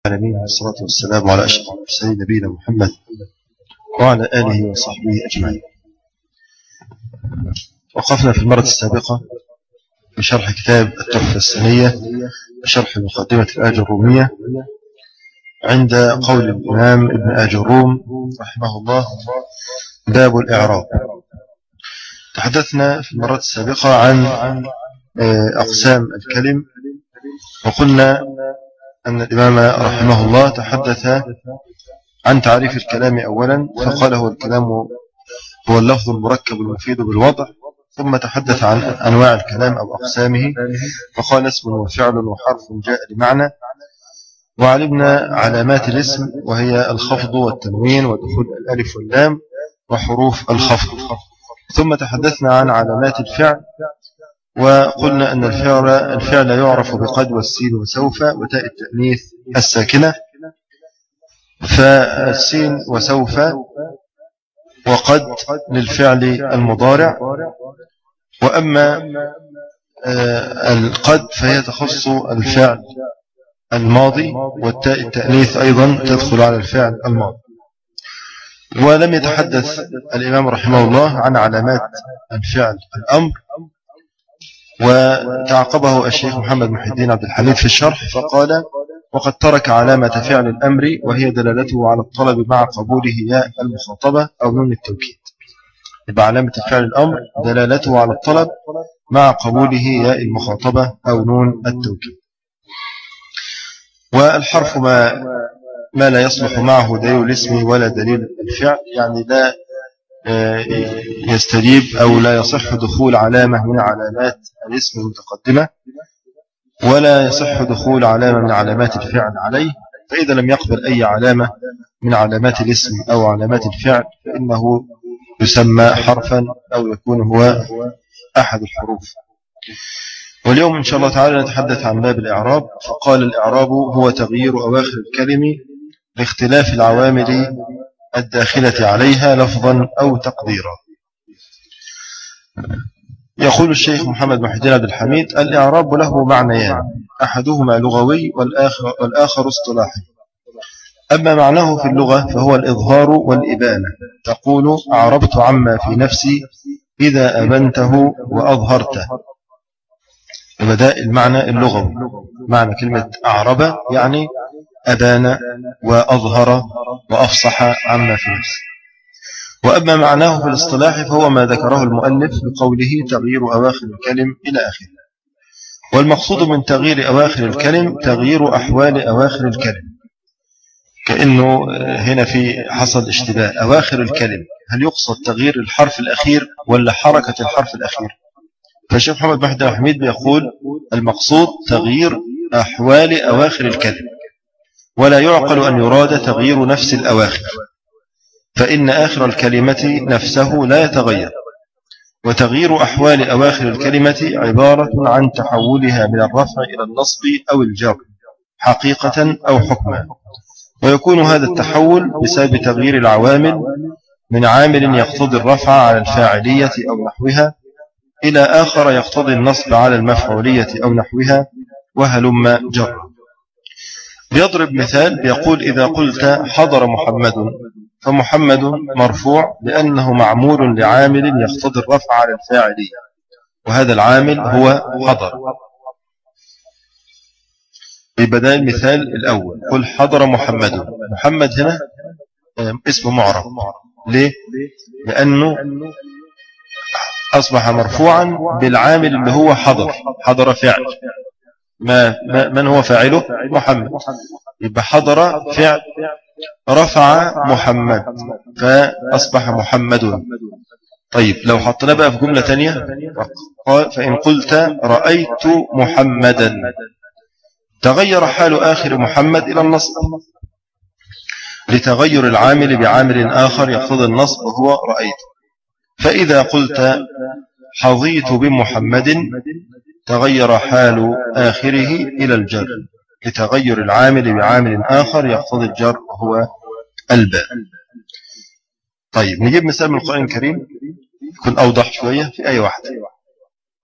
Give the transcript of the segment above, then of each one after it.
العالمين والصلاة والسلام على أشرف المرسلين نبينا محمد وعلى آله وصحبه أجمعين وقفنا في المرة السابقة بشرح كتاب التحفة السنية بشرح مقدمة الآج الرومية عند قول الإمام ابن آج الروم رحمه الله باب الإعراب تحدثنا في المرة السابقة عن آه، أقسام الكلم وقلنا أن الإمام رحمه الله تحدث عن تعريف الكلام أولا فقال هو الكلام هو اللفظ المركب المفيد بالوضع ثم تحدث عن أنواع الكلام أو أقسامه فقال اسم وفعل وحرف جاء لمعنى وعلمنا علامات الاسم وهي الخفض والتنوين ودخول الألف واللام وحروف الخفض ثم تحدثنا عن علامات الفعل وقلنا أن الفعل, الفعل يعرف بقد والسين وسوف وتاء التأنيث الساكنة فالسين وسوف وقد للفعل المضارع وأما آه، القد فهي تخص الفعل الماضي والتاء التأنيث أيضا تدخل على الفعل الماضي ولم يتحدث الإمام رحمه الله عن علامات الفعل الأمر وتعقبه الشيخ محمد محي الدين عبد الحميد في الشرح فقال وقد ترك علامة فعل الأمر وهي دلالته على الطلب مع قبوله ياء المخاطبة أو نون التوكيد يبقى علامة فعل الأمر دلالته على الطلب مع قبوله ياء المخاطبة أو نون التوكيد والحرف ما ما لا يصلح معه دليل الاسم ولا دليل الفعل يعني لا آه، يستجيب أو لا يصح دخول علامة من علامات الاسم المتقدمة ولا يصح دخول علامة من علامات الفعل عليه فإذا لم يقبل أي علامة من علامات الاسم أو علامات الفعل فإنه يسمى حرفا أو يكون هو أحد الحروف واليوم إن شاء الله تعالى نتحدث عن باب الإعراب فقال الإعراب هو تغيير أواخر الكلم لاختلاف العوامل الداخلة عليها لفظا أو تقديرا يقول الشيخ محمد محدين عبد الحميد الإعراب له معنيان أحدهما لغوي والآخر, والآخر اصطلاحي أما معناه في اللغة فهو الإظهار والإبانة تقول أعربت عما في نفسي إذا أبنته وأظهرته وبدأ المعنى اللغوي معنى كلمة أعرب يعني أبان وأظهر وأفصح عما في نفسه وأما معناه في الاصطلاح فهو ما ذكره المؤلف بقوله تغيير أواخر الكلم إلى آخره والمقصود من تغيير أواخر الكلم تغيير أحوال أواخر الكلم كأنه هنا في حصل اشتباه أواخر الكلم هل يقصد تغيير الحرف الأخير ولا حركة الحرف الأخير فالشيخ محمد محمد حميد بيقول المقصود تغيير أحوال أواخر الكلم ولا يعقل أن يراد تغيير نفس الأواخر فإن آخر الكلمة نفسه لا يتغير وتغيير أحوال أواخر الكلمة عبارة عن تحولها من الرفع إلى النصب أو الجر حقيقة أو حكما ويكون هذا التحول بسبب تغيير العوامل من عامل يقتضي الرفع على الفاعلية أو نحوها إلى آخر يقتضي النصب على المفعولية أو نحوها وهلم جر بيضرب مثال بيقول إذا قلت حضر محمد فمحمد مرفوع لأنه معمول لعامل يقتضي الرفع على الفاعلية وهذا العامل هو حضر ببداية المثال الأول قل حضر محمد محمد هنا اسم معرب ليه؟ لأنه أصبح مرفوعا بالعامل اللي هو حضر حضر فعل ما, ما من هو فاعله محمد يبقى حضر فعل رفع محمد فأصبح محمد طيب لو حطنا بقى في جملة تانية فإن قلت رأيت محمدا تغير حال آخر محمد إلى النصب لتغير العامل بعامل آخر يقتضي النصب وهو رأيت فإذا قلت حظيت بمحمد تغير حال آخره إلى الجر لتغير العامل بعامل آخر يقتضي الجر وهو الباء طيب نجيب مثال من القرآن الكريم يكون أوضح شوية في أي واحدة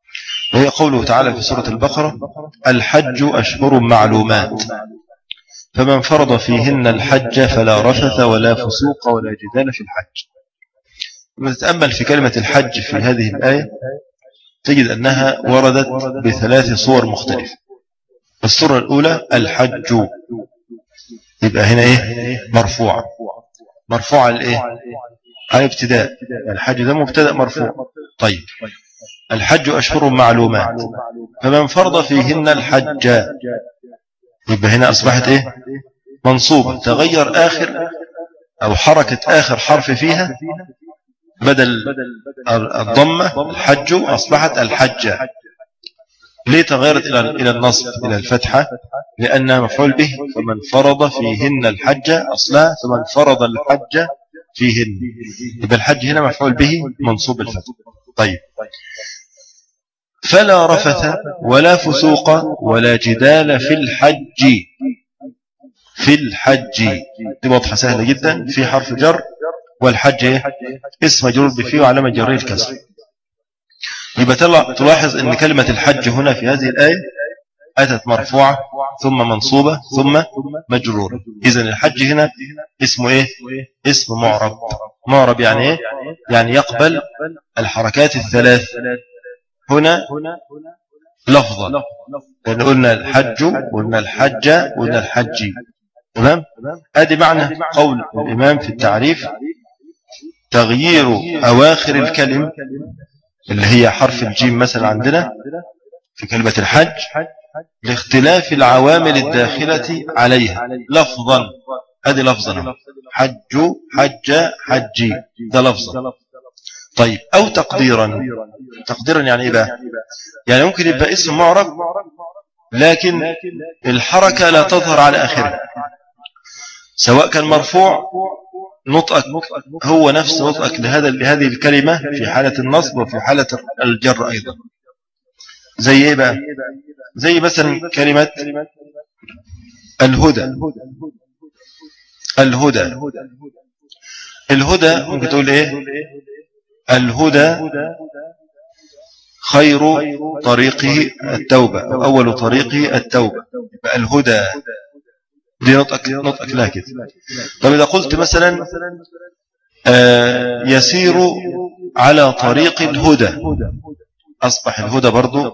وهي قوله تعالى في سورة البقرة الحج أشهر معلومات فمن فرض فيهن الحج فلا رفث ولا فسوق ولا جدال في الحج نتأمل في كلمة الحج في هذه الآية تجد أنها وردت بثلاث صور مختلفة الصورة الأولى الحج يبقى هنا إيه مرفوعة مرفوعة الإيه على ابتداء الحج ده مبتدأ مرفوع طيب الحج أشهر معلومات فمن فرض فيهن الحج يبقى هنا أصبحت إيه منصوبة تغير آخر أو حركة آخر حرف فيها بدل الضمة الحج أصبحت الحجة ليه تغيرت إلى النصب إلى الفتحة لأنها مفعول به فمن فرض فيهن الحج أصلها فمن فرض الحج فيهن يبقى الحج هنا مفعول به منصوب الفتح طيب فلا رفث ولا فسوق ولا جدال في الحج في الحج دي واضحة سهلة جدا في حرف جر والحج ايه اسم مجرور بفيه وعلامة جره الكسر يبقى تلاحظ ان كلمة الحج هنا في هذه الآية أتت مرفوعة ثم منصوبة ثم مجرورة إذا الحج هنا اسمه إيه اسم معرب معرب يعني إيه يعني يقبل الحركات الثلاث هنا لفظا لأن قلنا الحج قلنا الحج قلنا الحج تمام ادي معنى قول الإمام في التعريف تغيير أواخر الكلم اللي هي حرف الجيم مثلا عندنا في كلمة الحج لاختلاف العوامل الداخلة عليها لفظا هذه لفظا حج حج حجي ده لفظا طيب أو تقديرا تقديرا يعني إيه بقى يعني ممكن يبقى اسم معرب لكن الحركة لا تظهر على آخره سواء كان مرفوع نطقك هو نفس نطقك لهذا لهذه الكلمة في حالة النصب وفي حالة الجر أيضا زي ايه بقى زي مثلا كلمة الهدى الهدى الهدى ممكن تقول ايه الهدى خير طريقه التوبة أو أول طريقه التوبة يبقى الهدى دي نطقك, نطقك لا كده طب إذا قلت مثلا آه يسير على طريق الهدى أصبح الهدى برضو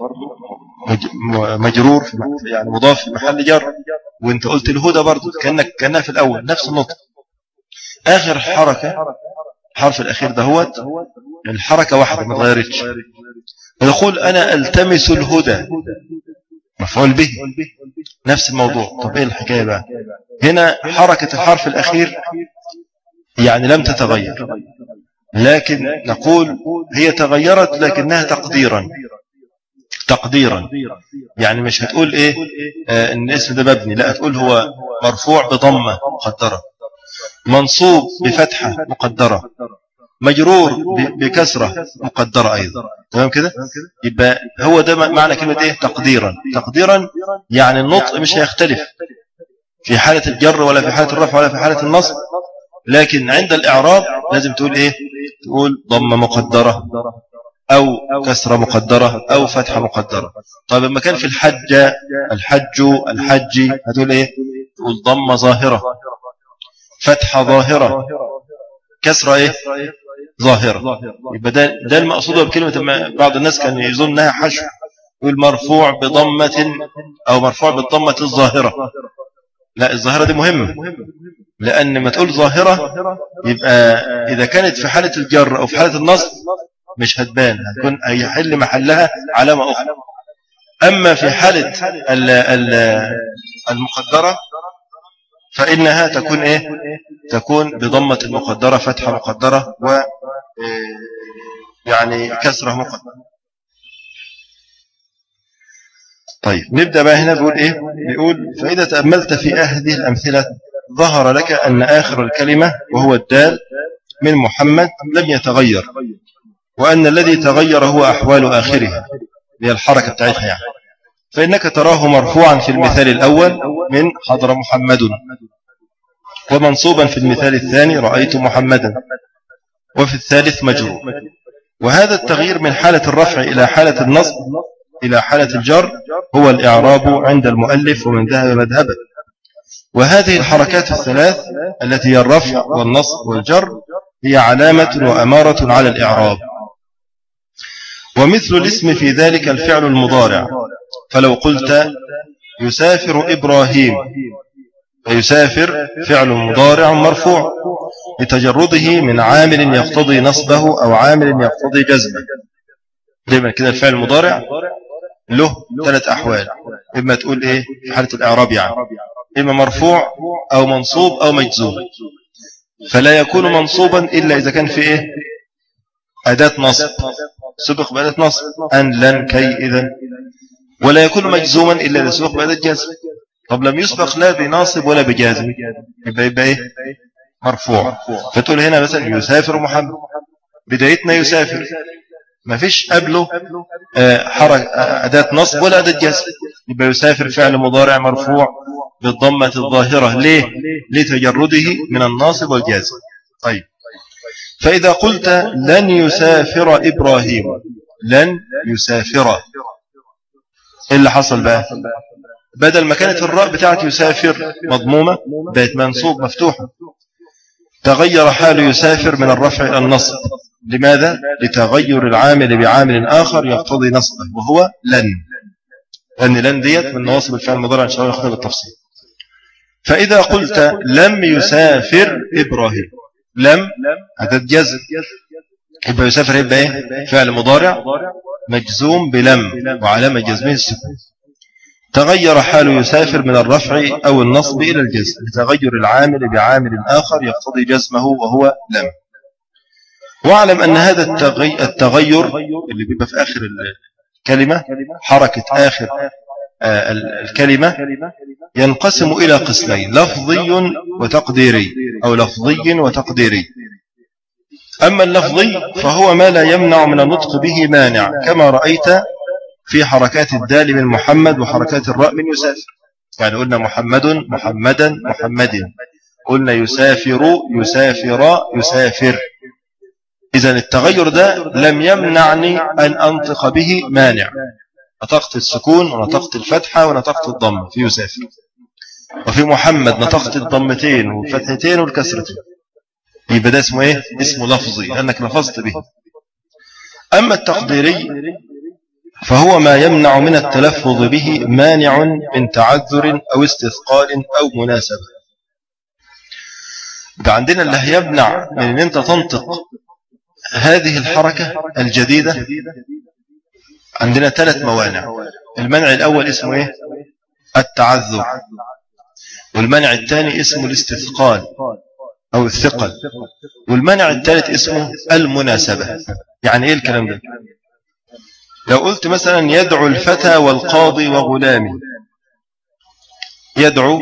مجرور يعني مضاف في محل جر وانت قلت الهدى برضو كأنك كأنها في الأول نفس النطق آخر حركة حرف الأخير ده هو الحركة واحدة ما تغيرتش يقول أنا ألتمس الهدى مفعول به نفس الموضوع طب إيه الحكاية بقى هنا حركة الحرف الأخير يعني لم تتغير لكن نقول هي تغيرت لكنها تقديرا تقديرا يعني مش هتقول ايه آه ان الاسم ده مبني لا هتقول هو مرفوع بضمة مقدرة منصوب بفتحة مقدرة مجرور بكسرة مقدرة أيضا تمام كده يبقى هو ده معنى كلمة ايه تقديرا تقديرا يعني النطق مش هيختلف في حالة الجر ولا في حالة الرفع ولا في حالة النصب لكن عند الإعراب لازم تقول ايه تقول ضمة مقدرة أو كسرة مقدرة أو فتحة مقدرة طيب لما كان في الحج الحج الحج هتقول إيه تقول ضمة ظاهرة فتحة ظاهرة كسرة إيه ظاهرة يبقى ده, ده المقصود بكلمة بعض الناس كان يظن أنها حشو يقول مرفوع بضمة أو مرفوع بالضمة الظاهرة لا الظاهرة دي مهمة لأن ما تقول ظاهرة يبقى إذا كانت في حالة الجر أو في حالة النصب مش هتبان هتكون هيحل محلها علامة أخرى أما في حالة المقدرة فإنها تكون إيه تكون بضمة المقدرة فتحة مقدرة و يعني كسرة مقدرة طيب نبدأ بقى هنا بيقول إيه بيقول فإذا تأملت في هذه الأمثلة ظهر لك أن آخر الكلمة وهو الدال من محمد لم يتغير وأن الذي تغير هو أحوال آخرها هي الحركة بتاعتها يعني فإنك تراه مرفوعا في المثال الأول من حضر محمد ومنصوبا في المثال الثاني رأيت محمدا وفي الثالث مجرور وهذا التغيير من حالة الرفع إلى حالة النصب إلى حالة الجر هو الإعراب عند المؤلف ومن ذهب مذهبا وهذه الحركات الثلاث التي هي الرفع والنصب والجر هي علامة وأمارة على الإعراب ومثل الاسم في ذلك الفعل المضارع فلو قلت يسافر إبراهيم فيسافر فعل مضارع مرفوع لتجرده من عامل يقتضي نصبه أو عامل يقتضي جزمه دايما كده الفعل المضارع له ثلاث أحوال إما تقول إيه في حالة الإعراب يعني إما مرفوع أو منصوب أو مجزوم فلا يكون منصوبا إلا إذا كان في إيه أداة نصب سبق بأداة نصب أن لن كي إذا ولا يكون مجزوما إلا إذا سبق بأداة جزم طب لم يسبق لا بناصب ولا بجازم يبقى يبقى إيه مرفوع فتقول هنا مثلا يسافر محمد بدايتنا يسافر ما فيش قبله آه، حركة آه، أداة نصب ولا أداة جزم يبقى يسافر فعل مضارع مرفوع بالضمة الظاهرة ليه لتجرده من الناصب والجازم طيب فإذا قلت لن يسافر إبراهيم لن يسافر إيه اللي حصل بقى بدل ما كانت الراء بتاعت يسافر مضمومة بقت منصوب مفتوحة تغير حال يسافر من الرفع إلى النصب لماذا؟ لتغير العامل بعامل آخر يقتضي نصبه وهو لن لأن لن ديت من نواصب الفعل المضارع إن شاء الله ناخذها بالتفصيل فإذا قلت لم يسافر إبراهيم لم عدد جزم يبقى يسافر يبقى إيه؟ فعل مضارع مجزوم بلم وعلامة جزمه السكون تغير حال يسافر من الرفع أو النصب إلى الجزم لتغير العامل بعامل آخر يقتضي جزمه وهو لم واعلم أن هذا التغير اللي بيبقى في آخر الكلمة حركة آخر آه، الكلمة ينقسم إلى قسمين لفظي وتقديري أو لفظي وتقديري أما اللفظي فهو ما لا يمنع من النطق به مانع كما رأيت في حركات الدال من محمد وحركات الراء من يسافر يعني قلنا محمد محمدا محمد قلنا يسافر يسافر يسافر إذا التغير ده لم يمنعني أن أنطق به مانع نطقت السكون ونطقت الفتحة ونطقت الضم في يسافر وفي محمد نطقت الضمتين والفتحتين والكسرتين يبقى ده اسمه ايه اسمه لفظي لأنك لفظت به أما التقديري فهو ما يمنع من التلفظ به مانع من تعذر أو استثقال أو مناسبة يبقى عندنا اللي هيمنع من ان انت تنطق هذه الحركة الجديدة عندنا ثلاث موانع المنع الأول اسمه إيه؟ التعذر والمنع الثاني اسمه الاستثقال أو الثقل والمنع الثالث اسمه المناسبة يعني إيه الكلام ده لو قلت مثلا يدعو الفتى والقاضي وغلامي يدعو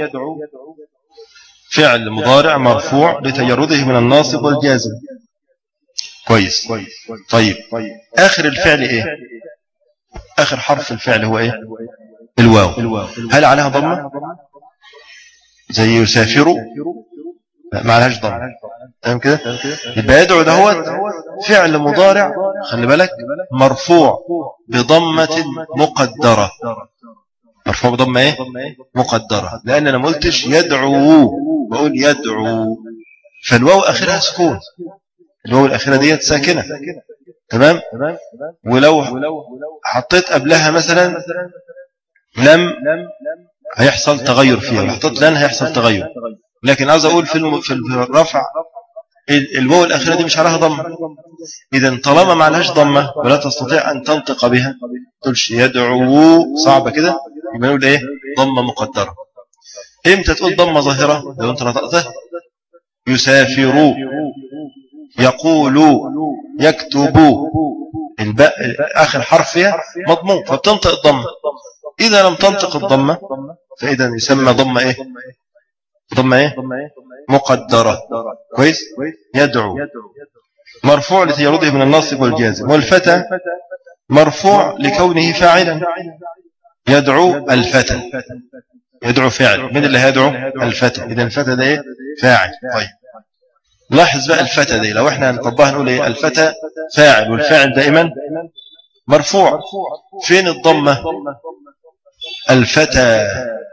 فعل مضارع مرفوع لتجرده من الناصب والجازم كويس طيب آخر الفعل إيه آخر حرف الفعل هو إيه الواو هل عليها ضمة زي يسافر ما عليهاش ضمة تمام كده يبقى يدعو دهوت فعل مضارع خلي بالك مرفوع بضمة مقدرة مرفوع بضمة ايه مقدرة لان انا ما قلتش يدعو بقول يدعو فالواو اخرها سكون الواو الاخيره ديت ساكنه تمام ولو حطيت قبلها مثلا لم هيحصل تغير فيها لو حطيت لن هيحصل تغير لكن عاوز اقول في في الرفع الواو الاخيره دي مش عليها ضمه اذا طالما ما عليهاش ضمه ولا تستطيع ان تنطق بها تقولش يدعو صعبه كده يبقى نقول ايه ضمه مقدره امتى تقول ضمه ظاهره لو انت نطقتها يسافروا يقول يكتب الباء آخر حرف فيها مضموم فبتنطق الضمة إذا لم تنطق الضمة فإذا يسمى ضمة إيه ضمة إيه مقدرة كويس يدعو مرفوع لتجرده من الناصب والجازم والفتى مرفوع لكونه فاعلا يدعو الفتى يدعو فعل من اللي هيدعو الفتى إذا الفتى ده إيه فاعل طيب لاحظ بقى الفتى دي لو احنا هنطبقها نقول ايه الفتى فاعل والفاعل دائما مرفوع فين الضمة الفتى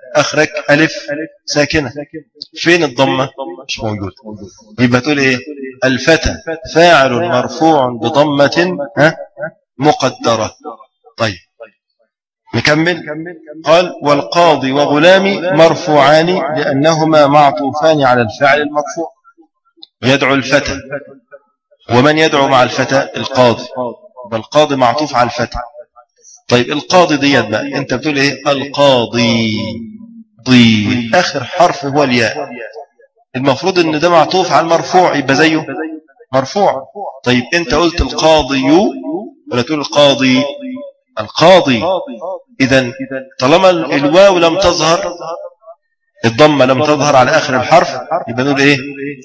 اخرك الف ساكنة فين الضمة مش موجود يبقى تقول ايه الفتى فاعل مرفوع بضمة ها مقدرة طيب نكمل قال والقاضي وغلامي مرفوعان لأنهما معطوفان على الفعل المرفوع يدعو الفتى ومن يدعو مع الفتى القاضي والقاضي معطوف على الفتى طيب القاضي ديت بقى انت بتقول ايه القاضي ضي اخر حرف هو الياء المفروض ان ده معطوف على المرفوع يبقى زيه مرفوع طيب انت قلت القاضي ولا تقول القاضي القاضي إذا طالما الواو لم تظهر الضمة لم تظهر على آخر الحرف يبقى نقول إيه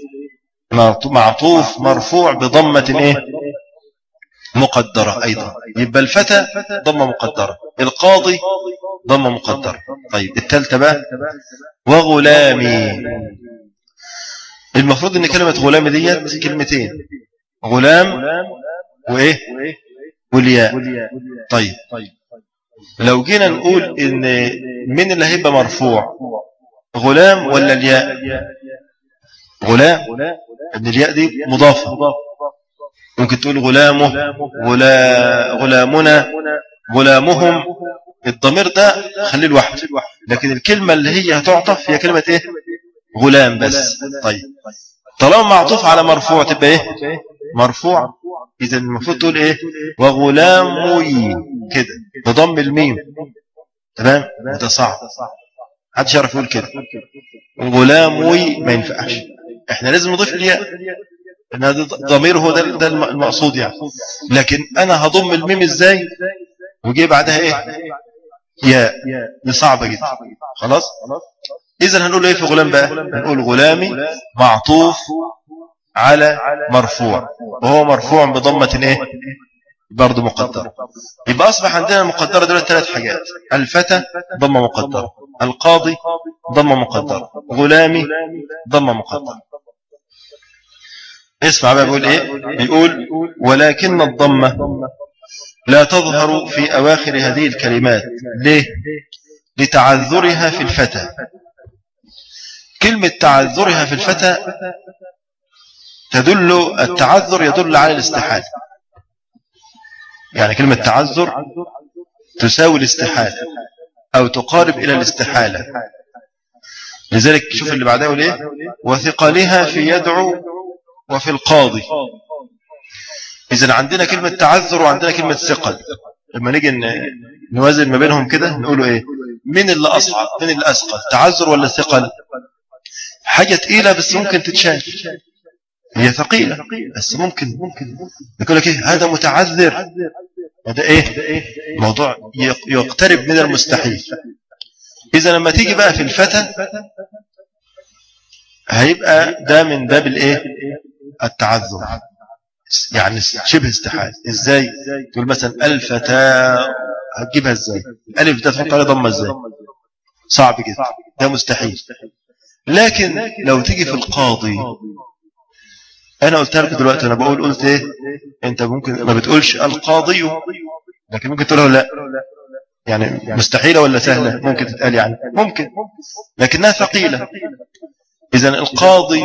معطوف مرفوع بضمة إيه مقدرة أيضا يبقى الفتى ضمة مقدرة القاضي ضمة مقدرة طيب التالتة بقى وغلامي المفروض ان كلمة غلام ديت كلمتين غلام وايه والياء طيب لو جينا نقول ان من اللي هيبقى مرفوع غلام ولا الياء غلام ان الياء دي مضافة ممكن تقول غلامه غلا غلامنا غلامهم الضمير ده خليه لوحده لكن الكلمة اللي هي هتعطف هي كلمة ايه غلام بس طيب طالما معطوف على مرفوع تبقى ايه مرفوع إذا المفروض تقول إيه وغلامي كده بضم الميم تمام وده صعب حدش يعرف يقول كده غلامي ما ينفعش احنا لازم نضيف الياء ان هذا ضمير هو ده, ده المقصود يعني لكن انا هضم الميم ازاي وجي بعدها ايه ياء دي صعبه جدا خلاص اذا هنقول ايه في غلام بقى هنقول غلامي معطوف على مرفوع وهو مرفوع بضمة ايه برضه مقدرة يبقى أصبح عندنا المقدرة دول ثلاث حاجات الفتى ضمة مقدرة القاضي ضمة مقدرة غلامي ضمة مقدرة اسمع بقى بيقول ايه بيقول ولكن الضمة لا تظهر في أواخر هذه الكلمات ليه لتعذرها في الفتى كلمة تعذرها في الفتى تدل التعذر يدل على الاستحالة يعني كلمة تعذر تساوي الاستحالة أو تقارب إلى الاستحالة لذلك شوف اللي بعدها يقول ايه وثقلها في يدعو وفي القاضي إذن عندنا كلمة تعذر وعندنا كلمة ثقل لما نيجي نوازن ما بينهم كده نقولوا ايه مين اللي أصعب مين اللي أثقل تعذر ولا ثقل حاجة تقيلة بس ممكن تتشال هي ثقيلة بس ممكن ممكن يقول لك ايه هذا متعذر هذا ايه موضوع يقترب من المستحيل اذا لما تيجي بقى في الفتى هيبقى ده من باب الايه التعذر يعني شبه استحال ازاي تقول مثلا الفتى هتجيبها ازاي الف ده تحط عليه ضمه ازاي صعب جدا ده مستحيل لكن لو تيجي في القاضي انا قلت لك دلوقتي انا بقول قلت ايه انت ممكن ما بتقولش القاضي لكن ممكن تقول لا يعني مستحيلة ولا سهلة ممكن تتقال يعني ممكن لكنها ثقيلة إذا القاضي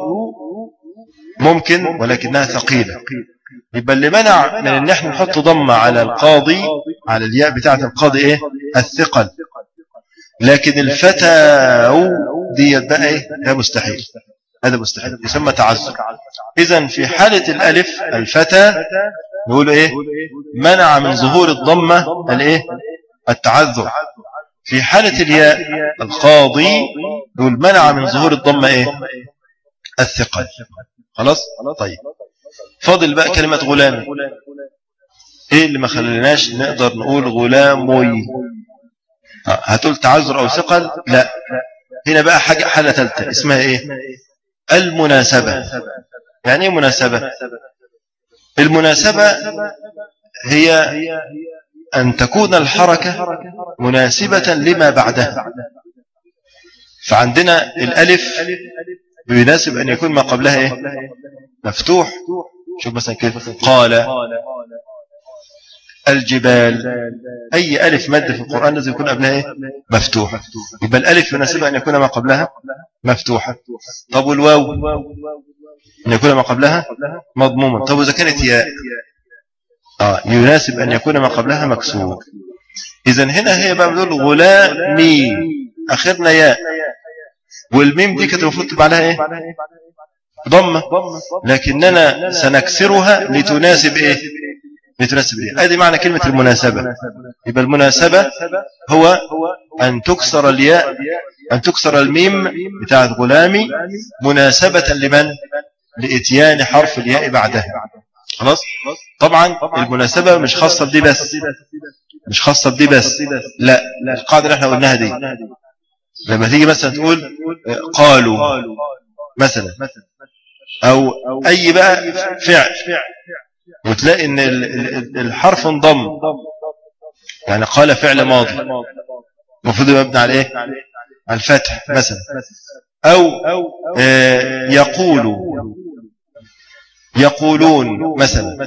ممكن ولكنها ثقيلة يبقى اللي منع من ان احنا نحط ضمة على القاضي على الياء بتاعة القاضي ايه الثقل لكن الفتى دي بقى ايه ده مستحيل هذا مستحيل يسمى تعذر إذا في حالة الألف الفتى نقول إيه منع من ظهور الضمة الإيه التعذر في حالة الياء القاضي نقول منع من ظهور الضمة إيه الثقل خلاص طيب فاضل بقى كلمة غلام إيه اللي ما خليناش نقدر نقول غلامي هتقول تعذر أو ثقل لا هنا بقى حاجة حالة ثالثة اسمها إيه المناسبة يعني ايه مناسبة المناسبة هي أن تكون الحركة مناسبة لما بعدها فعندنا الألف بيناسب أن يكون ما قبلها إيه؟ مفتوح شوف مثلا كيف قال الجبال أي ألف مادة في القرآن لازم يكون قبلها إيه؟ مفتوحة يبقى الألف يناسبها أن يكون ما قبلها مفتوحة طب والواو أن يكون ما قبلها مضموما طب وإذا كانت ياء آه يناسب أن يكون ما قبلها مكسور إذا هنا هي بقى بتقول غلامي آخرنا ياء والميم دي كانت المفروض تبقى عليها إيه ضمة لكننا سنكسرها لتناسب إيه لتناسب إيه هذه معنى كلمة المناسبة يبقى المناسبة هو أن تكسر الياء أن تكسر الميم بتاعت غلامي مناسبة لمن لإتيان حرف الياء بعدها خلاص طبعا المناسبة مش خاصة بدي بس مش خاصة بدي بس لا القاعدة اللي احنا قلناها دي لما تيجي مثلا تقول قالوا مثلا أو أي بقى فعل وتلاقي ان الحرف انضم يعني قال فعل ماضي المفروض يبقى مبني على ايه على الفتح مثلا او آه، يقول يقولون مثلا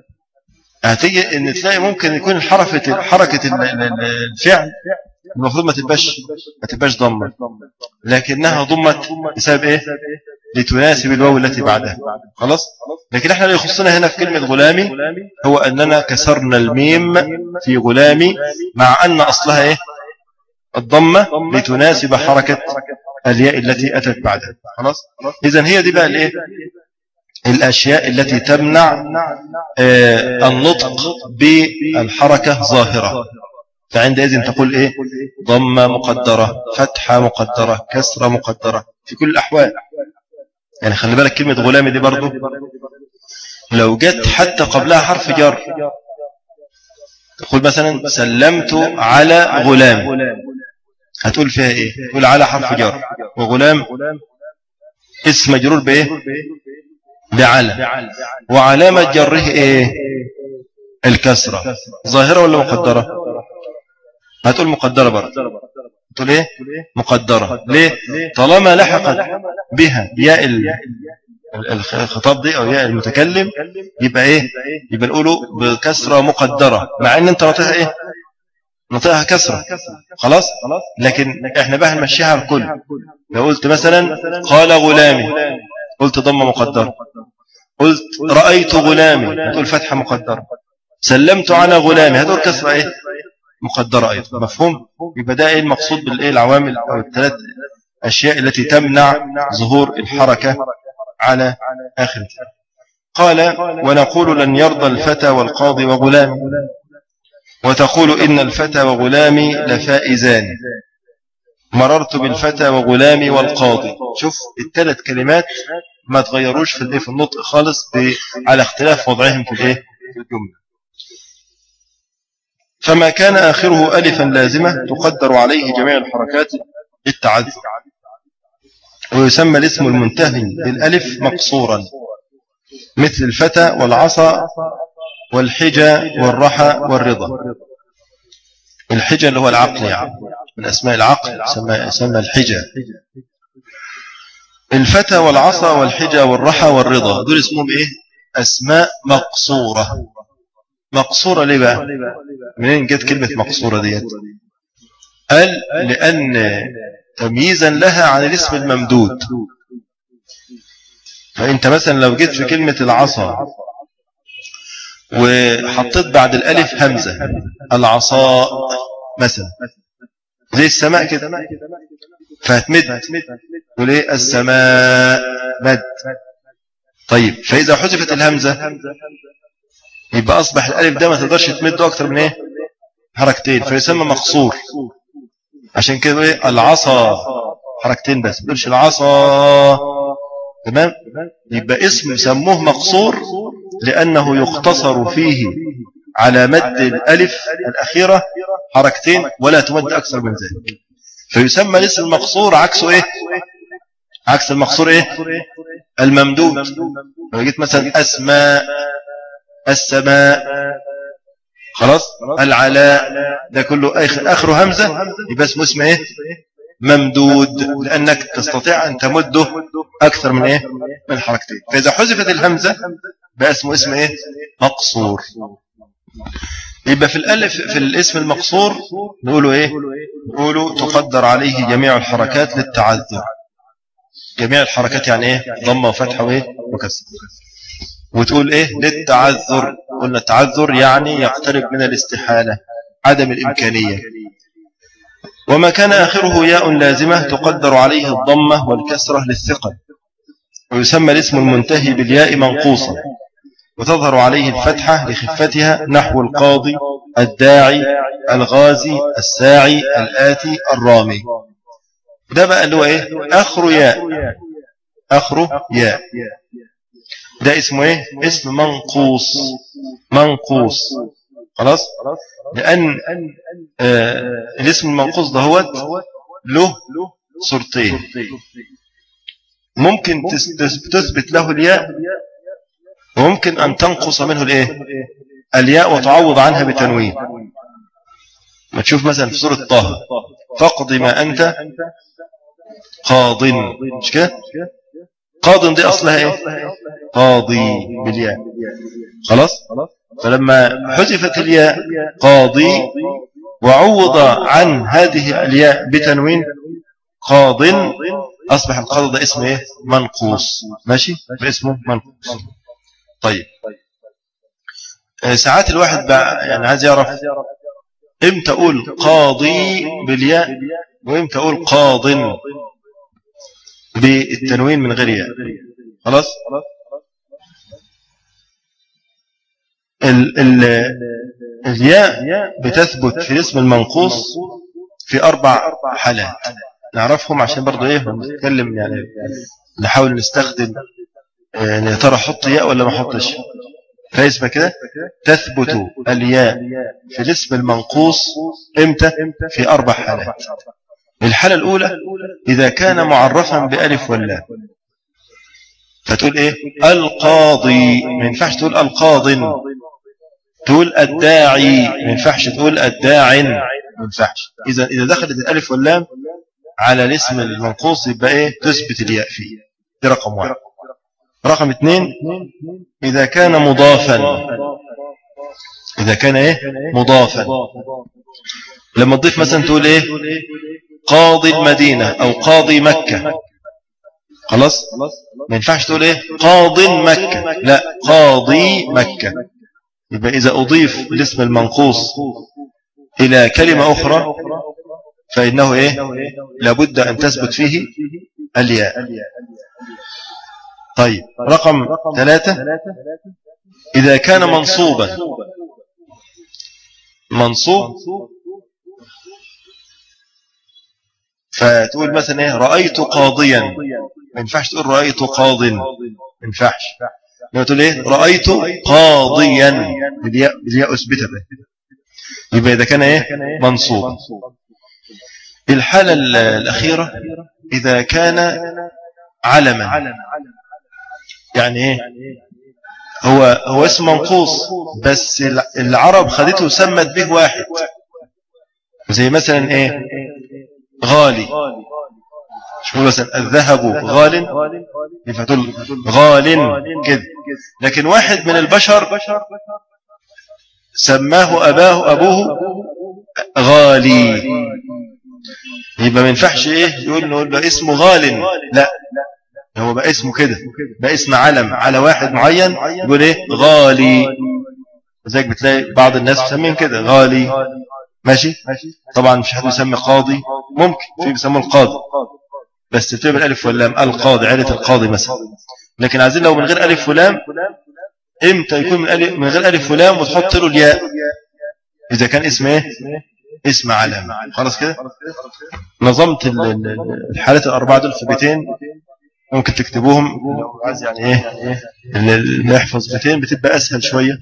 هتيجي ان تلاقي ممكن يكون حركه حركه الفعل المفروض ما تبقاش ما تبقاش ضمه لكنها ضمت بسبب ايه لتناسب الواو التي بعدها خلاص لكن احنا اللي يخصنا هنا في كلمة غلامي هو أننا كسرنا الميم في غلامي مع أن أصلها إيه الضمة لتناسب حركة الياء التي أتت بعدها خلاص إذن هي دي بقى الإيه الأشياء التي تمنع آه النطق بالحركة ظاهرة فعندئذ تقول إيه ضمة مقدرة فتحة مقدرة كسرة مقدرة في كل الأحوال يعني خلي بالك كلمة غلامي دي برضو لو جت حتى قبلها حرف جر تقول مثلا سلمت على غلام هتقول فيها ايه تقول على حرف جر وغلام اسم مجرور بايه بعلى وعلامة جره ايه الكسرة ظاهرة ولا مقدرة هتقول مقدرة برضه تقول ايه مقدرة ليه طالما لحقت بها ياء الخطاب دي او ياء المتكلم يبقى ايه يبقى نقوله بكسرة مقدرة مع ان انت نطيها ايه نطيها كسرة خلاص لكن احنا بقى هنمشيها على الكل لو قلت مثلا قال غلامي قلت ضمة مقدرة قلت رأيت غلامي هتقول فتحة مقدرة سلمت على غلامي هتقول كسرة ايه مقدرة أيضا مفهوم يبقى ده إيه المقصود بالإيه العوامل أو الثلاث أشياء التي تمنع ظهور الحركة على آخر قال ونقول لن يرضى الفتى والقاضي وغلام وتقول إن الفتى وغلامي لفائزان مررت بالفتى وغلامي والقاضي شوف الثلاث كلمات ما تغيروش في في النطق خالص على اختلاف وضعهم في الايه في الجمله فما كان آخره ألفا لازمة تقدر عليه جميع الحركات للتعذر ويسمى الاسم المنتهي بالألف مقصورا مثل الفتى والعصا والحجة والرحى والرضا الحجة اللي هو العقل يعني من أسماء العقل يسمى, يسمى الحجة الفتى والعصا والحجة والرحى والرضا دول اسمهم إيه أسماء مقصورة مقصورة ليه بقى منين جت كلمة مقصورة ديت قال لأن تمييزا لها عن الاسم الممدود فأنت مثلا لو جيت في كلمة العصا وحطيت بعد الألف همزة العصاء مثلا زي السماء كده فهتمد وليه السماء مد طيب فإذا حذفت الهمزة يبقى أصبح الألف ده ما تقدرش تمده أكتر من إيه حركتين فيسمى مقصور عشان كده إيه العصا حركتين بس ما العصا تمام يبقى اسم سموه مقصور لأنه يختصر فيه على مد الألف الأخيرة حركتين ولا تمد أكثر من ذلك فيسمى الاسم المقصور عكسه إيه عكس المقصور إيه الممدود لو جيت مثلا أسماء السماء خلاص العلاء ده كله آخر همزة يبقى اسمه اسم ايه ممدود لأنك تستطيع أن تمده أكثر من ايه من حركتين فإذا حذفت الهمزة بقى اسمه اسم ايه مقصور يبقى في الألف في الاسم المقصور نقوله إيه نقوله تقدر عليه جميع الحركات للتعذر جميع الحركات يعني إيه ضمة وفتحة وإيه وكسر وتقول إيه للتعذر قلنا التعذر يعني يقترب من الاستحالة عدم الإمكانية وما كان آخره ياء لازمة تقدر عليه الضمة والكسرة للثقل ويسمى الاسم المنتهي بالياء منقوصا وتظهر عليه الفتحة لخفتها نحو القاضي الداعي الغازي الساعي الآتي الرامي ده بقى اللي هو ايه اخر ياء اخره ياء ده اسمه ايه اسم منقوص منقوص خلاص لان آه الاسم المنقوص ده هو له صورتين ممكن تثبت له الياء وممكن أن تنقص منه الإيه الياء وتعوض عنها بتنوين ما تشوف مثلا في سورة طه فاقض ما أنت قاض مش كده قاض دي أصلها إيه قاضي بالياء خلاص فلما حذفت الياء قاضي وعوض عن هذه الياء بتنوين قاض أصبح القاضي ده اسمه إيه منقوص ماشي باسمه منقوص طيب آه، ساعات الواحد بقى يعني عايز يعرف امتى اقول قاضي بالياء وامتى اقول قاض بالتنوين من غير ياء خلاص ال ال الياء بتثبت في اسم المنقوص في أربع حالات نعرفهم عشان برضو ايه نتكلم يعني نحاول نستخدم يعني يا ترى احط ياء ولا ما احطش فاسمه كده تثبت الياء في الاسم المنقوص امتى في اربع حالات الحالة الاولى اذا كان معرفا بألف واللام فتقول ايه القاضي ما ينفعش تقول القاض تقول الداعي ما ينفعش تقول الداع ما ينفعش اذا اذا دخلت الالف واللام على الاسم المنقوص يبقى ايه تثبت الياء فيه دي رقم واحد رقم اثنين إذا كان مضافا إذا كان إيه مضافا لما تضيف مثلا تقول إيه قاضي المدينة أو قاضي مكة خلاص ما ينفعش تقول إيه قاضي مكة لا قاضي مكة يبقى إذا أضيف الاسم المنقوص إلى كلمة أخرى فإنه إيه لابد أن تثبت فيه الياء طيب رقم ثلاثة إذا كان منصوبا منصوب فتقول مثلا ايه رأيت قاضيا ما ينفعش تقول رأيت قاض ما ينفعش لما تقول ايه رأيت قاضيا بالياء أثبتها يبقى إذا كان ايه منصوب الحالة الأخيرة إذا كان علما يعني ايه هو هو اسم منقوص بس العرب خدته سمت به واحد زي مثلا ايه غالي شو مثلا الذهب غال فتقول غال كده لكن واحد من البشر سماه أباه أبوه غالي يبقى ما ينفعش ايه يقول نقول له اسمه غال لا هو بقى اسمه كده بقى اسم علم على واحد معين يقول ايه غالي وذلك بتلاقي بعض الناس بيسميهم كده غالي ماشي طبعا مش حد يسمي قاضي ممكن في بيسموه القاضي بس تكتب الالف واللام القاضي عيله القاضي مثلا لكن عايزين لو من غير الف ولام امتى يكون من, ألف من غير الف ولام وتحط له الياء اذا كان اسم ايه اسم علم خلاص كده نظمت الحالات الاربعه دول في بيتين ممكن تكتبوهم عايز يعني ايه اللي يحفظ بيتين بتبقى اسهل شوية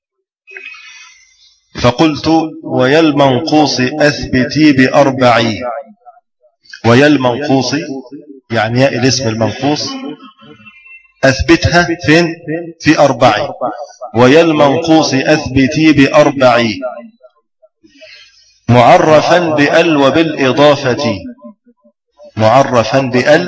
فقلت ويا المنقوص اثبتي باربعي ويا المنقوص يعني يا الاسم المنقوص اثبتها فين في اربعي ويا المنقوص اثبتي باربعي معرفا بال وبالاضافه معرفا بال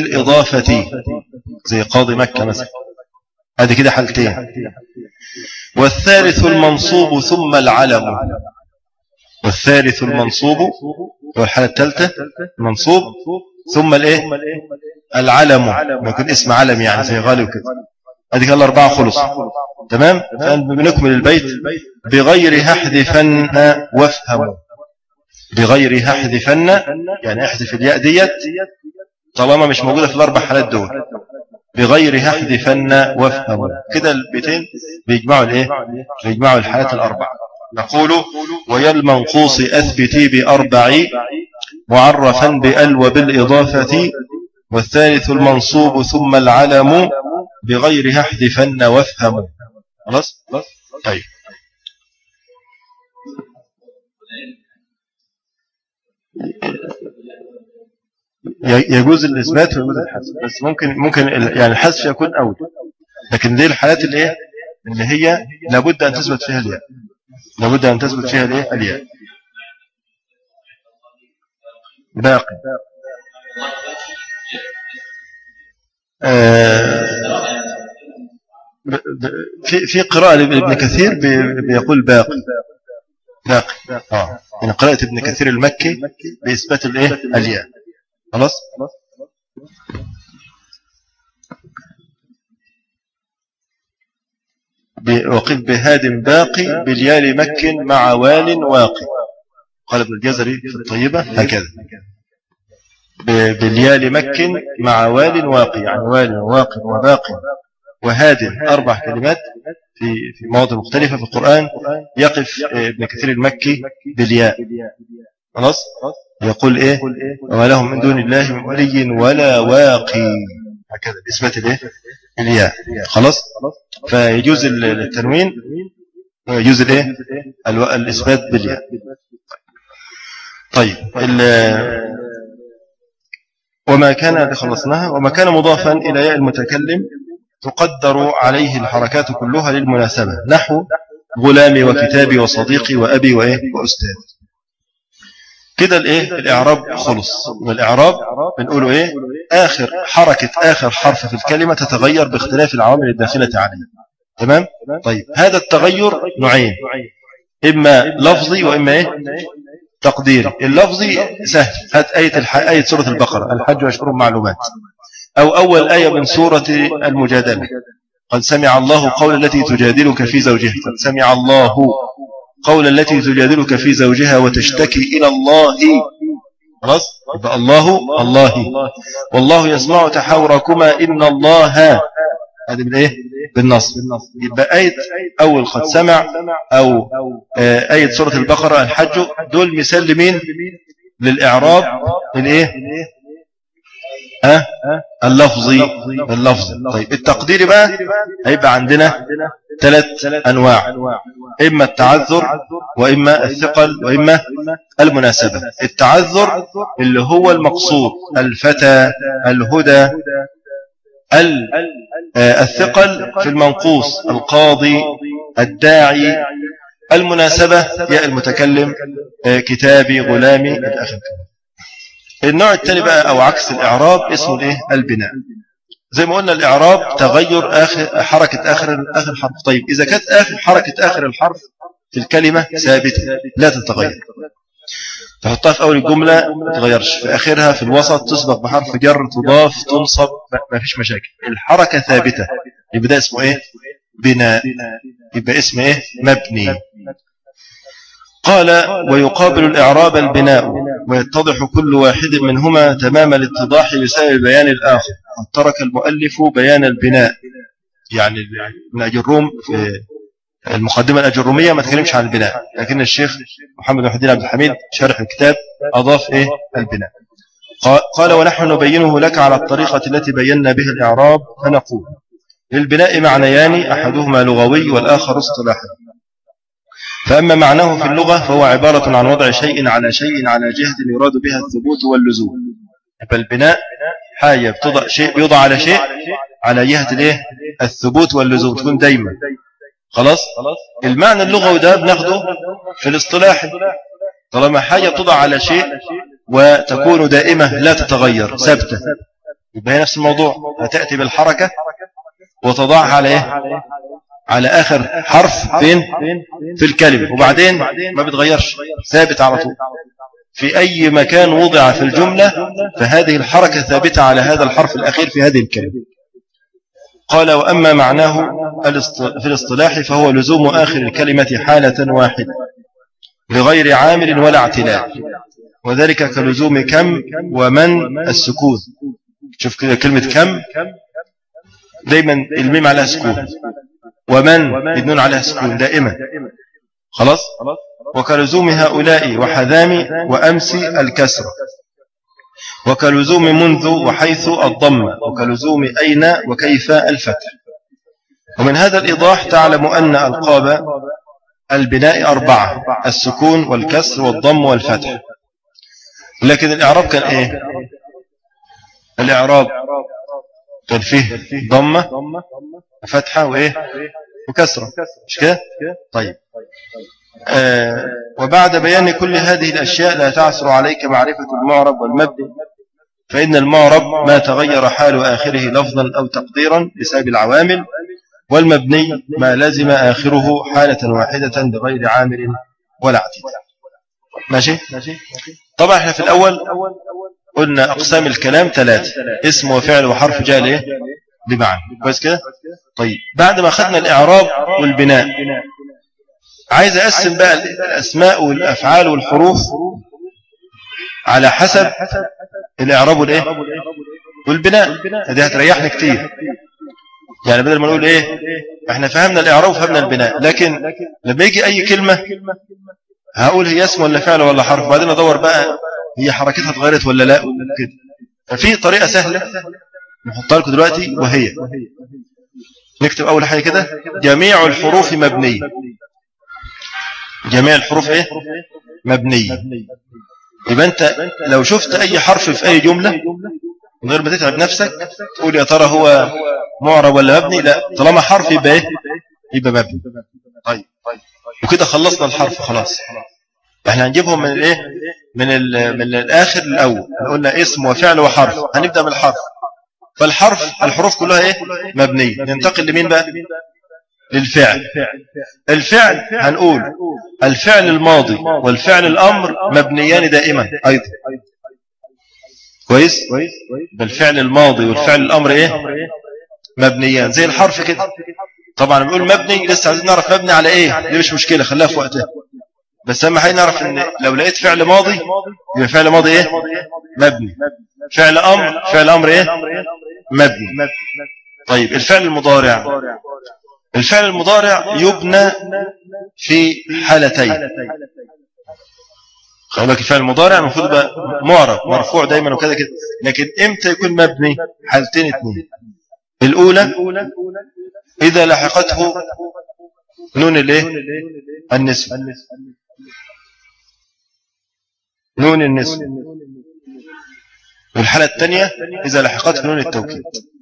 وبالإضافة زي قاضي مكة مثلا هذه كده حالتين والثالث المنصوب ثم العلم والثالث المنصوب هو الحالة الثالثة منصوب ثم الايه العلم يكون اسم علم يعني زي غالب كده هذه الأربعة خلص تمام بنكمل البيت بغير هحذفن وافهموا بغير هحذفن يعني احذف الياء ديت طالما مش موجودة في الأربع حالات دول بغير هحذفن وافهموا كده البيتين بيجمعوا الايه بيجمعوا الحالات الأربع نقول ويا المنقوص أثبتي بأربع معرفا بأل وبالإضافة والثالث المنصوب ثم العلم بغير احذفن وافهم خلاص طيب يجوز الإثبات ويجوز الحذف بس ممكن ممكن يعني الحذف يكون أول لكن دي الحالات اللي ايه اللي هي لابد أن تثبت فيها الياء لابد أن تثبت فيها الايه الياء باقي آه، في في قراءة لابن كثير بيقول باقي باقي اه يعني قراءة ابن كثير المكي بإثبات الايه الياء خلاص وقف بهاد باقي باليال مك مع وال واقي قال ابن الجزري في الطيبة هكذا باليال مك مع وال واقي يعني وال واقي وباقي وهاد أربع كلمات في في مواضع مختلفة في القرآن يقف ابن كثير المكي بالياء خلاص يقول إيه وما لهم من دون الله من ولي ولا واقي هكذا بإثبات الإيه الياء خلاص فيجوز التنوين ويجوز الإيه الإثبات بالياء طيب وما كان خلصناها وما كان مضافا إلى ياء المتكلم تقدر عليه الحركات كلها للمناسبة نحو غلامي وكتابي وصديقي وأبي وإيه وأستاذ كده الايه الاعراب خلص والاعراب بنقوله ايه اخر حركة اخر حرف في الكلمة تتغير باختلاف العوامل الداخلة عليها تمام طيب هذا التغير نوعين اما لفظي واما ايه تقديري اللفظي سهل هات آية, الح... آية سورة البقرة الحج وأشهر معلومات أو أول آية من سورة المجادلة قد سمع الله قول التي تجادلك في زوجها قد سمع الله قول التي تجادلك في زوجها وتشتكي إلى الله خلاص يبقى الله الله والله يسمع تحاوركما إن الله هذه بالإيه بالنص يبقى آية أول قد سمع أو آه، آية سورة البقرة الحج دول مثال لمين للإعراب الإيه أه؟ اللفظي اللفظ طيب التقدير بقى هيبقى عندنا ثلاث أنواع إما التعذر وإما الثقل وإما المناسبة التعذر اللي هو المقصود الفتى الهدى آه، الثقل في المنقوص القاضي الداعي المناسبة يا المتكلم آه، كتابي غلامي الأخر النوع الثاني بقى أو عكس الإعراب اسمه الإيه البناء زي ما قلنا الإعراب تغير آخر حركة آخر آخر حرف طيب إذا كانت آخر حركة آخر الحرف في الكلمة ثابتة لا تتغير تحطها في أول الجملة ما تغيرش في آخرها في الوسط تسبق بحرف جر تضاف تنصب ما فيش مشاكل الحركة ثابتة يبقى ده اسمه إيه بناء يبقى اسمه إيه مبني قال ويقابل الإعراب البناء ويتضح كل واحد منهما تمام الاتضاح بسبب بيان الآخر ترك المؤلف بيان البناء يعني من أجروم في المقدمة الأجرومية ما تكلمش عن البناء لكن الشيخ محمد بن حدين عبد الحميد شرح الكتاب أضاف إيه البناء قال ونحن نبينه لك على الطريقة التي بينا بها الإعراب فنقول للبناء معنيان أحدهما لغوي والآخر اصطلاحي فأما معناه في اللغة فهو عبارة عن وضع شيء على شيء على جهة يراد بها الثبوت واللزوم فالبناء حاجة بتضع شيء بيوضع على شيء على جهة الايه الثبوت واللزوم تكون دايما خلاص المعنى اللغوي ده بناخده في الاصطلاح طالما حاجة تضع على شيء وتكون دائمة لا تتغير ثابتة يبقى هي نفس الموضوع هتأتي بالحركة وتضعها على ايه على آخر حرف فين في الكلمة وبعدين ما بتغيرش ثابت على طول في أي مكان وضع في الجملة فهذه الحركة ثابتة على هذا الحرف الأخير في هذه الكلمة قال وأما معناه في الاصطلاح فهو لزوم آخر الكلمة حالة واحدة بغير عامل ولا اعتلال وذلك كلزوم كم ومن السكون شوف كده كلمة كم دايما الميم عليها سكون ومن يدنون عليها سكون دائما خلاص وكلزوم هؤلاء وحذام وأمس الكسر وكلزوم منذ وحيث الضم وكلزوم أين وكيف الفتح ومن هذا الإيضاح تعلم أن ألقاب البناء أربعة السكون والكسر والضم والفتح لكن الإعراب كان إيه الإعراب كان فيه ضمة فتحة وإيه وكسرة مش كده طيب آه وبعد بيان كل هذه الأشياء لا تعسر عليك معرفة المعرب والمبني فإن المعرب ما تغير حال آخره لفظا أو تقديرا بسبب العوامل والمبني ما لازم آخره حالة واحدة بغير عامل ولا عتيد ماشي طبعا احنا في الأول قلنا أقسام الكلام ثلاثة اسم وفعل وحرف جاء ليه بمعنى كويس كده طيب بعد ما أخذنا الإعراب والبناء عايز أقسم بقى الأسماء والأفعال والحروف على حسب الإعراب والإيه والبناء دي هتريحنا كتير يعني بدل ما نقول إيه احنا فهمنا الإعراب وفهمنا البناء لكن لما يجي أي كلمة هقول هي اسم ولا فعل ولا حرف وبعدين أدور بقى هي حركتها اتغيرت ولا لا كده ففي طريقة سهلة نحطها لكم دلوقتي وهي نكتب أول حاجة كده جميع الحروف مبنية جميع الحروف ايه مبنية يبقى انت لو شفت اي حرف في اي جملة من غير ما تتعب نفسك تقول يا ترى هو معرب ولا مبني لا طالما حرف يبقى ايه يبقى مبني طيب وكده خلصنا الحرف خلاص احنا هنجيبهم من الايه من من الاخر الاول قلنا اسم وفعل وحرف هنبدا من الحرف فالحرف الحروف كلها ايه مبنيه ننتقل لمين بقى للفعل الفعل هنقول الفعل الماضي والفعل الأمر مبنيان دائما أيضا كويس بالفعل الماضي والفعل الأمر إيه مبنيان زي الحرف كده طبعا بنقول مبني لسه عايزين نعرف مبني على إيه دي مش مشكلة خليها في وقتها بس أهم حاجة نعرف إن لو لقيت فعل ماضي يبقى فعل ماضي إيه مبني فعل أمر فعل أمر إيه مبني طيب الفعل المضارع الفعل المضارع يبنى في حالتين خلي بالك الفعل المضارع المفروض يبقى معرب مرفوع دايما وكذا كده لكن امتى يكون مبني حالتين اثنين الاولى اذا لحقته نون الايه النسبه نون النسبه والحاله الثانيه اذا لحقته نون التوكيد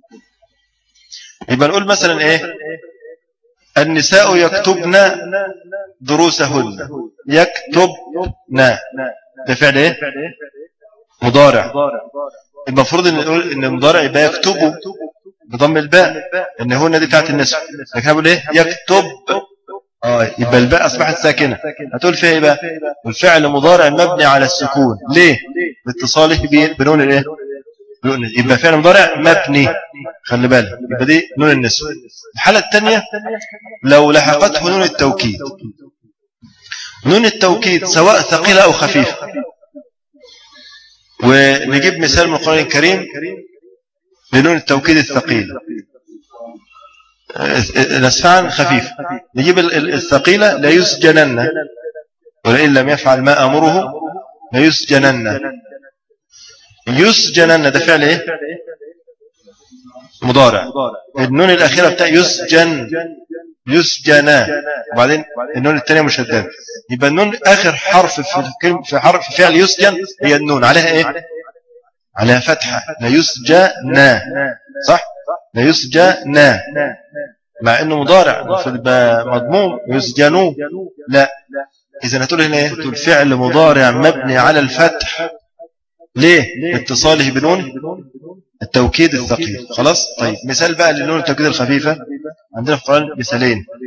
يبقى نقول مثلا ايه النساء يكتبن دروسهن يكتبن ده فعل ايه مضارع المفروض ان نقول ان المضارع يبقى يكتب بضم الباء ان هنا دي بتاعت النسب لكن هقول ايه يكتب اه يبقى الباء اصبحت ساكنه هتقول فيها ايه بقى الفعل مضارع مبني على السكون ليه لاتصاله بنون الايه يبقى فعل مضارع مبني خلي بالك يبقى دي نون النسوة الحالة الثانية لو لحقته نون التوكيد نون التوكيد سواء ثقيلة أو خفيفة ونجيب مثال من القرآن الكريم لنون التوكيد الثقيل الأسفعان خفيف نجيب الثقيلة لا يسجنن ولئن لم يفعل ما أمره لا يسجنن يسجنن ده فعل ايه مضارع النون الأخيرة بتاع يسجن يسجنا وبعدين النون الثانية مشددة يبقى النون آخر حرف في في حرف في فعل يسجن هي النون عليها ايه عليها فتحة لا يسجنا صح لا يسجنا مع انه مضارع فيبقى مضموم يسجنوا لا اذا هتقول هنا ايه تقول فعل مضارع مبني على الفتح ليه اتصاله بنون التوكيد الثقيل خلاص طيب مثال بقى لنون التوكيد الخفيفة عندنا في القرآن مثالين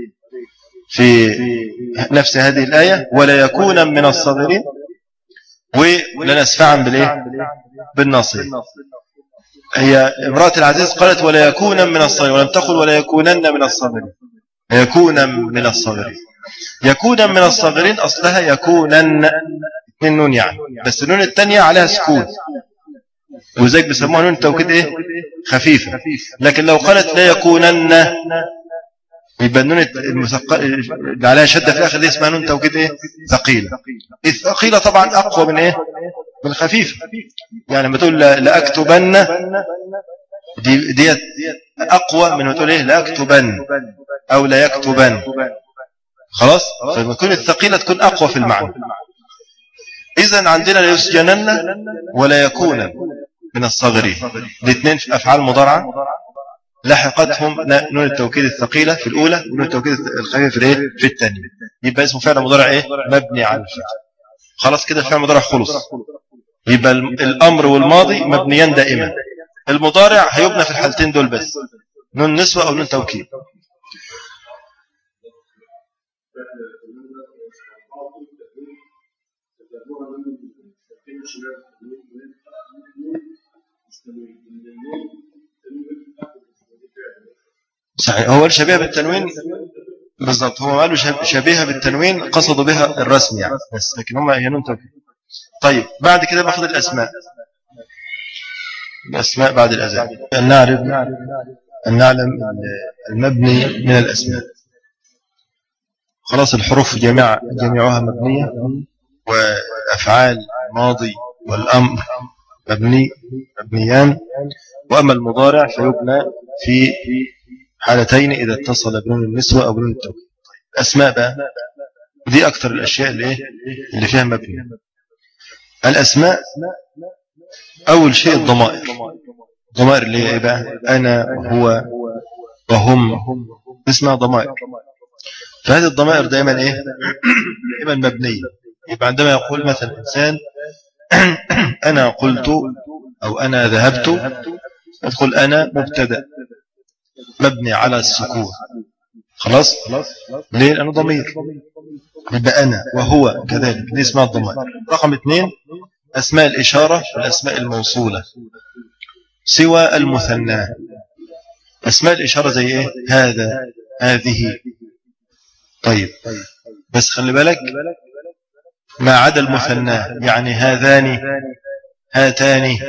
في نفس هذه الآية ولا يكون من الصابرين ولنسفعا بالإيه بالنصر هي امرأة العزيز قالت ولا يكون من الصابرين ولم تقل ولا يكونن من الصابرين يكون من الصابرين يكون من الصابرين أصلها يكونن من نون يعني بس النون الثانية عليها سكون وزيك بيسموها نون التوكيد ايه خفيفة لكن لو قالت لا يكونن يبقى النون اللي عليها شدة في الآخر دي اسمها نون توكيد ايه ثقيلة الثقيلة طبعا أقوى من ايه من الخفيفة يعني لما تقول لأكتبن دي ديت أقوى من ما تقول ايه لأكتبن أو لا يكتبن خلاص فلما تكون الثقيلة تكون أقوى في المعنى إذا عندنا لا يسجنن ولا يكون من الصغرين الاثنين في أفعال مضارعة لحقتهم نون التوكيد الثقيلة في الأولى ونون التوكيد الخفيفة في الايه في الثانية يبقى اسمه فعل مضارع ايه مبني على الفعل خلاص كده الفعل المضارع خلص يبقى الأمر والماضي مبنيان دائما المضارع هيبنى في الحالتين دول بس نون نسوة أو نون توكيد صحيح هو الشبيه بالتنوين بالضبط هو قالوا شبيهه بالتنوين قصدوا بها الرسم يعني بس لكن هم هي نون توكيد طيب بعد كده باخد الاسماء الاسماء بعد الاذان ان نعرف ان نعلم المبني من الاسماء خلاص الحروف جميع جميعها مبنيه وافعال الماضي والامر مبني مبنيان واما المضارع فيبنى في حالتين إذا اتصل بنون النسوة أو بنون التوكيد أسماء بقى دي أكثر الأشياء اللي, إيه؟ اللي فيها مبني الأسماء أول شيء الضمائر الضمائر اللي هي إيه بقى أنا وهو وهم اسمها ضمائر فهذه الضمائر دائما إيه دائما مبنية يبقى عندما يقول مثلا إنسان أنا قلت أو أنا ذهبت يقول أنا مبتدأ مبني على السكون خلاص ليه لأنه ضمير يبقى أنا وهو كذلك دي اسمها الضمائر رقم اثنين أسماء الإشارة والأسماء الموصولة سوى المثنى أسماء الإشارة زي إيه هذا هذه طيب بس خلي بالك ما عدا المثنى يعني هذان هاتان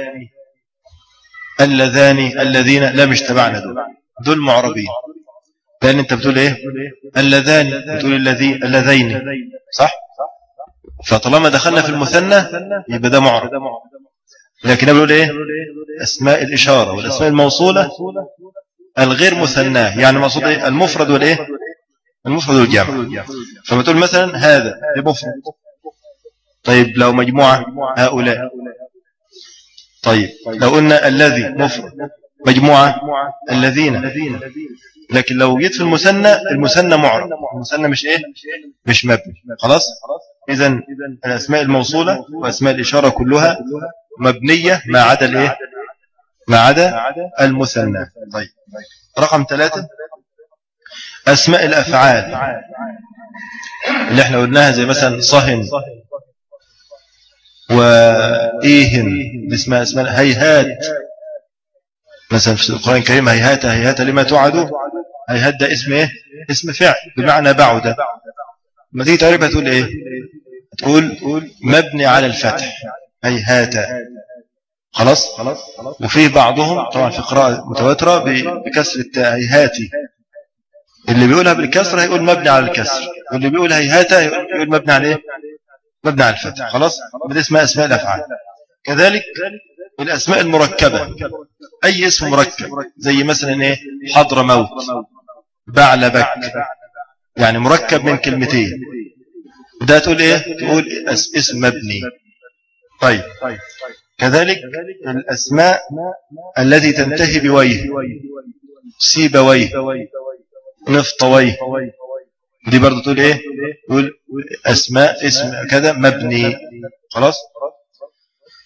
اللذان الذين لا مش تبعنا دول دول معربين لأن أنت بتقول إيه اللذان بتقول الذي اللذين صح فطالما دخلنا في المثنى يبقى ده معرب لكن بقول إيه أسماء الإشارة والأسماء الموصولة الغير مثناه يعني مقصود إيه المفرد والإيه المفرد والجمع فما تقول مثلا هذا مفرد طيب لو مجموعة هؤلاء طيب لو قلنا الذي مفرد مجموعة الذين لكن لو جيت في المثنى المثنى معرب المثنى مش ايه مش مبني خلاص اذا الاسماء الموصولة واسماء الاشارة كلها مبنية ما عدا الايه ما عدا المثنى طيب رقم ثلاثة اسماء الافعال اللي احنا قلناها زي مثلا صهن وإيهن اسمها اسمها هيهات مثلا في القرآن الكريم هيهات هيهات لما توعدوا هيهات ده اسم ايه اسم فعل بمعنى بعد لما تيجي تعرفها تقول ايه تقول مبني على الفتح هيهات خلاص وفيه بعضهم طبعا في قراءة متواترة بكسر التاء هيهاتي اللي بيقولها بالكسر هيقول مبني على الكسر واللي بيقول هيهاتا يقول مبني على ايه مبني على الفتح خلاص بدي اسمها اسماء الافعال كذلك الاسماء المركبة أي اسم مركب زي مثلا إيه حضر موت بعلبك يعني مركب من كلمتين ده تقول إيه تقول اسم مبني طيب كذلك الأسماء التي تنتهي بويه سيبويه نفطويه دي برضو تقول ايه تقول اسماء اسم كذا مبني خلاص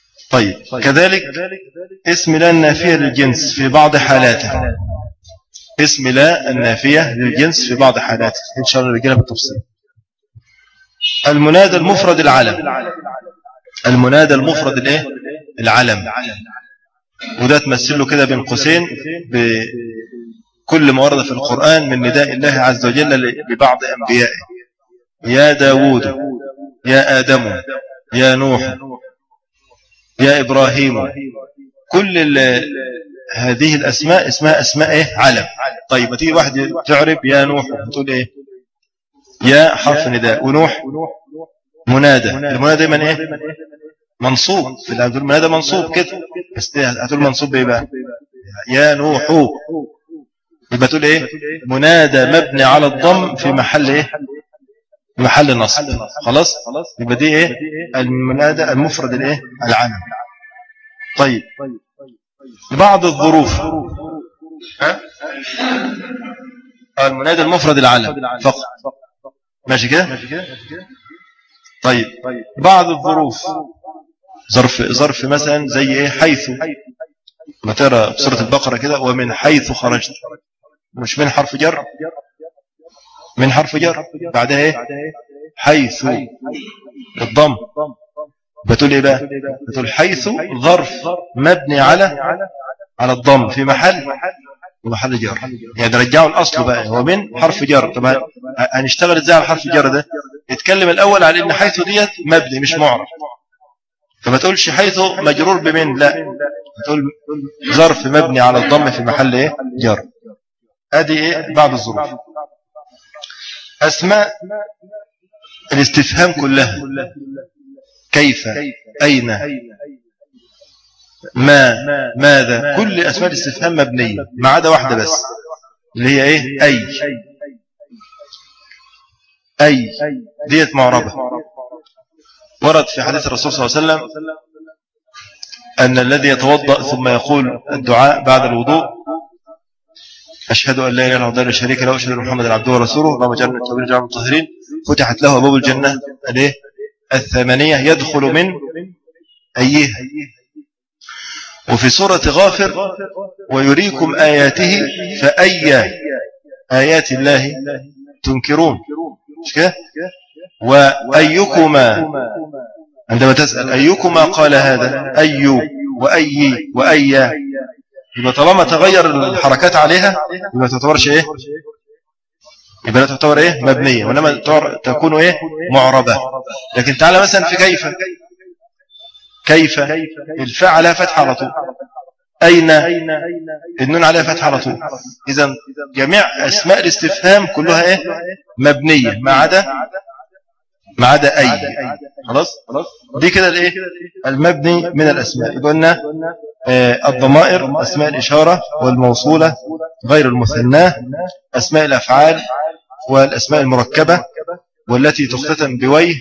طيب كذلك اسم لا النافية للجنس في بعض حالاته اسم لا النافية للجنس في بعض حالاته إن شاء الله نجينا بالتفصيل المنادى المفرد العلم المنادى المفرد الايه العلم وده تمثل له كده بين قوسين بكل ما ورد في القرآن من نداء الله عز وجل لبعض أنبيائه يا داود يا آدم يا نوح يا إبراهيم كل هذه الأسماء اسمها أسماء إيه؟ علم طيب ما تيجي واحد تعرب يا نوح تقول إيه يا حرف نداء ونوح منادى المنادى من إيه منصوب في المنادى منصوب كده بس هتقول منصوب بإيه بقى يا نوح يبقى تقول إيه منادى مبني على الضم في محل إيه محل نصب خلاص يبقى دي ايه المنادى المفرد الايه العام طيب بعض الظروف ها المنادى المفرد العلم فقط ماشي كده طيب بعض الظروف ظرف ظرف مثلا زي ايه حيث ما ترى سوره البقره كده ومن حيث خرجت مش من حرف جر من حرف جر بعدها ايه حيث الضم بتقول ايه بقى بتقول حيث ظرف مبني على على الضم في محل ومحل جر يعني رجعوا الاصل بقى هو من حرف جر طب هنشتغل ازاي على حرف الجر ده اتكلم الاول على ان حيث ديت مبني مش معرف فما تقولش حيث مجرور بمن لا تقول ظرف مبني على الضم في محل ايه جر ادي ايه بعض الظروف أسماء الاستفهام كلها كيف أين ما ماذا كل أسماء الاستفهام مبنية ما عدا واحدة بس اللي هي إيه أي أي ديت معربة ورد في حديث الرسول صلى الله عليه وسلم أن الذي يتوضأ ثم يقول الدعاء بعد الوضوء أشهد أن لا إله إلا الله لا شريك له أشهد أن محمدا عبده ورسوله اللهم اجعلنا التوبين جعل المطهرين فتحت له أبواب الجنة الايه الثمانية يدخل من أيها وفي سورة غافر ويريكم آياته فأي آيات الله تنكرون مش كده وأيكما عندما تسأل أيكما قال هذا أي وأي وأي يبقى طالما تغير الحركات عليها يبقى تعتبرش ايه يبقى لا تعتبر ايه مبنية وانما تكون ايه معربة لكن تعالى مثلا في كيف كيف الفاء عليها فتح على طول أين النون عليها فتح على طول إذا جميع أسماء الاستفهام كلها إيه مبنية ما عدا ما عدا أي خلاص دي كده الإيه المبني من الأسماء يبقى قلنا آه، الضمائر أسماء الإشارة والموصولة غير المثناه أسماء الأفعال والأسماء المركبة والتي تختتم بويه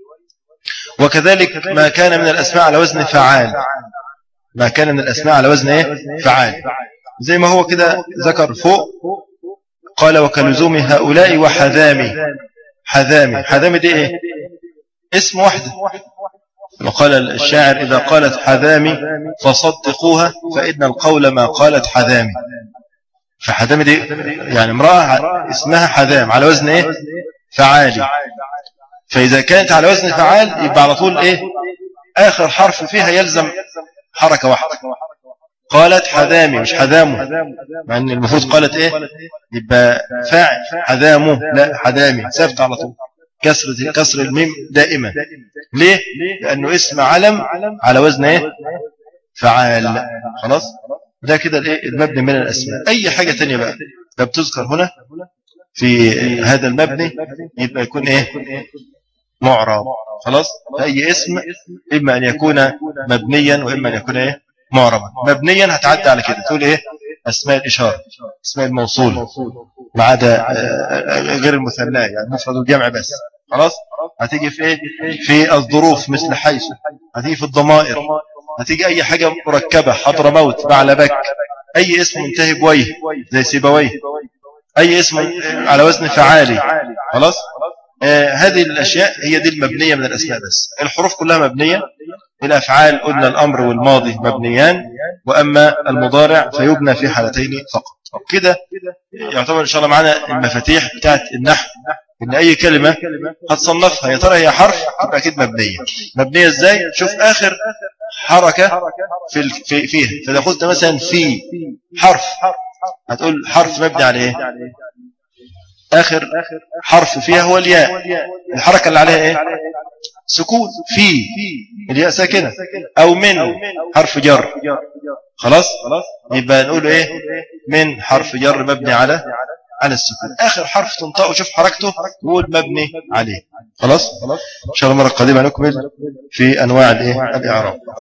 وكذلك ما كان من الأسماء على وزن فعال ما كان من الأسماء على وزن إيه؟ فعال زي ما هو كده ذكر فوق قال وكلزوم هؤلاء وحذامي حذامي حذامي دي إيه اسم واحدة وقال الشاعر إذا قالت حذامي فصدقوها فإن القول ما قالت حذامي فحذامي دي يعني امرأة اسمها حذام على وزن ايه فعالي فإذا كانت على وزن فعال يبقى على طول ايه آخر حرف فيها يلزم حركة واحدة قالت حذامي مش حذامه مع ان المفروض قالت ايه يبقى فاعل حذامه لا حذامي ثابت على طول كسر كسر الميم دائما ليه لانه اسم علم على وزن ايه فعال خلاص ده كده الايه المبني من الاسماء اي حاجه ثانيه بقى ده بتذكر هنا في هذا المبني يبقى يكون ايه معرب خلاص اي اسم اما ان يكون مبنيا واما ان يكون ايه معربا مبنيا هتعدي على كده تقول ايه اسماء الاشاره اسماء الموصول ما عدا آه، غير المثنى يعني مفرد الجمع بس خلاص هتيجي في ايه في الظروف مثل حيث هتيجي في الضمائر هتيجي اي حاجة مركبة حضر موت بعلبك اي اسم منتهي بويه زي سيبويه اي اسم على وزن فعالي خلاص آه هذه الاشياء هي دي المبنية من الاسماء بس الحروف كلها مبنية الافعال قلنا الامر والماضي مبنيان واما المضارع فيبنى في حالتين فقط كده يعتبر إن شاء الله معنا المفاتيح بتاعت النحو إن أي كلمة هتصنفها يا ترى هي حرف تبقى أكيد مبنية مبنية إزاي شوف آخر حركة في في فيها فإذا قلت مثلا في حرف هتقول حرف مبني على إيه آخر حرف فيها هو الياء الحركة اللي عليها إيه سكون في الياء ساكنة أو من حرف جر خلاص يبقى نقول إيه من حرف جر مبني على على السكون آخر حرف تنطق وشوف حركته نقول مبني عليه خلاص إن شاء الله المرة القادمة نكمل في أنواع الإيه الإعراب